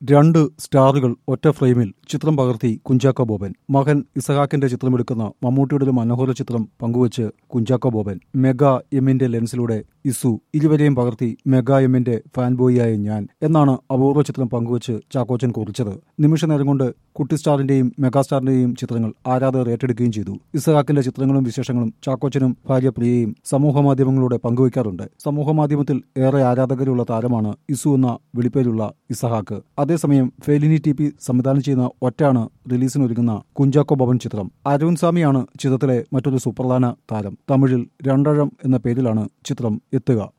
രണ്ട് സ്റ്റാറുകൾ ഒറ്റ ഫ്രെയിമിൽ ചിത്രം പകർത്തി കുഞ്ചാക്കോ ബോബൻ മകൻ ഇസഹാക്കിന്റെ ചിത്രമെടുക്കുന്ന മമ്മൂട്ടിയുടെ ഒരു മനോഹര ചിത്രം പങ്കുവച്ച് കുഞ്ചാക്കോ ബോബൻ മെഗാ എമ്മിന്റെ ലെൻസിലൂടെ ഇസു ഇരുവരെയും പകർത്തി മെഗാ എമ്മിന്റെ ഫാൻ ബോയിയായ ഞാൻ എന്നാണ് അപൂർവ ചിത്രം പങ്കുവച്ച് ചാക്കോച്ചൻ കുറിച്ചത് നിമിഷ നേരം കൊണ്ട് കുട്ടി സ്റ്റാറിന്റെയും മെഗാസ്റ്റാറിന്റെയും ചിത്രങ്ങൾ ആരാധകർ ഏറ്റെടുക്കുകയും ചെയ്തു ഇസഹാക്കിന്റെ ചിത്രങ്ങളും വിശേഷങ്ങളും ചാക്കോച്ചനും ഭാര്യ പ്രിയയും സമൂഹ മാധ്യമങ്ങളിലൂടെ പങ്കുവയ്ക്കാറുണ്ട് സമൂഹ മാധ്യമത്തിൽ ഏറെ ആരാധകരുള്ള താരമാണ് ഇസു എന്ന വിളിപ്പേരുള്ള ഇസഹാക്ക് അതേസമയം ഫെലിനി ടി പി സംവിധാനം ചെയ്യുന്ന ഒറ്റാണ് റിലീസിനൊരുങ്ങുന്ന കുഞ്ചാക്കോ ഭവൻ ചിത്രം അരുൺ സ്വാമിയാണ് ചിത്രത്തിലെ മറ്റൊരു സുപ്രധാന താരം തമിഴിൽ രണ്ടഴം എന്ന പേരിലാണ് ചിത്രം എത്തുക